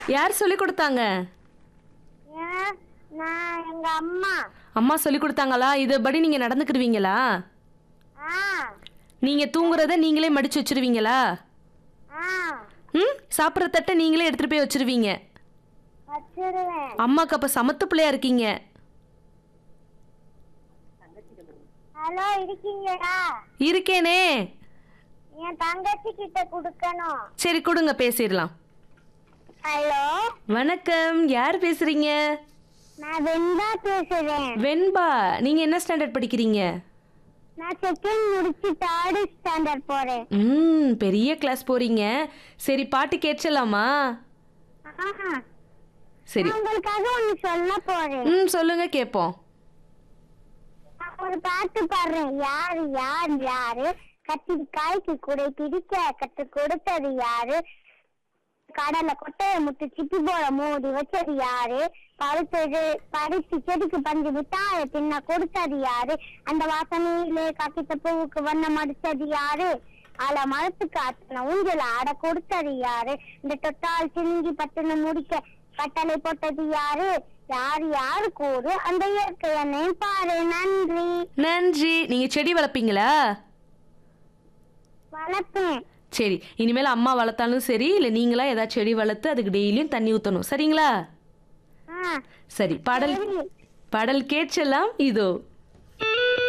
யார் சொல்லி கொடுத்தாங்க ஏன் நான் எங்க அம்மா அம்மா சொல்லி கொடுத்தாங்களா இதுபடி நீங்க நடந்துக்கிடுவீங்களா ஆ நீங்க தூங்குறத நீங்களே மடிச்சு வச்சிருவீங்களா ஆ ம் சாப்பிட்ற தட்டை நீங்களே எடுத்துட்டு போய் வச்சிருவீங்க வச்சிருவேன் அம்மாக்கு அப்ப சமத்து பிள்ளையா இருக்கீங்க ஹலோ இருக்கீங்களா இருக்கேனே என் தங்கச்சி கிட்ட கொடுக்கணும் சரி கொடுங்க பேசிடலாம் ஹலோ வணக்கம் யார் பேசுறீங்க நான் வெண்பா பேசுறேன் வெண்பா நீங்க என்ன ஸ்டாண்டர்ட் படிக்கிறீங்க நான் செகண்ட் முடிச்சு தேர்டு ஸ்டாண்டர்ட் போறேன் ம் பெரிய கிளாஸ் போறீங்க சரி பாட்டு கேட்கலாமா ஆஹா. சரி நான் உங்களுக்காக ஒண்ணு சொல்ல போறேன் ம் சொல்லுங்க கேட்போம் நான் ஒரு பாட்டு பாடுறேன் யாரு யார் யாரு கத்திரிக்காய்க்கு குடை பிடிக்க கத்து கொடுத்தது யாரு கடலை கொட்டைய முட்டு சிப்பி போல மூடி வச்சது யாரு பருத்தது பருத்தி செடிக்கு பஞ்சு மிட்டாய தின்ன கொடுத்தது யாரு அந்த வாசனையிலே காக்கித்த பூவுக்கு வண்ணம் அடிச்சது யாரு அல மரத்துக்கு அத்தனை ஊஞ்சல ஆட கொடுத்தது யாரு இந்த தொட்டால் சினுங்கி பட்டுன்னு முடிக்க கட்டளை போட்டது யாரு யாரு யாரு கூறு அந்த இயற்கை என்னை பாரு நன்றி நன்றி நீங்க செடி வளர்ப்பீங்களா வளர்ப்பேன் சரி இனிமேல் அம்மா வளர்த்தாலும் சரி இல்லை நீங்களா ஏதாவது செடி வளர்த்து அதுக்கு டெய்லியும் தண்ணி ஊற்றணும் சரிங்களா ஆ சரி பாடல் சரி. பாடல் கேட்கலாம் இதோ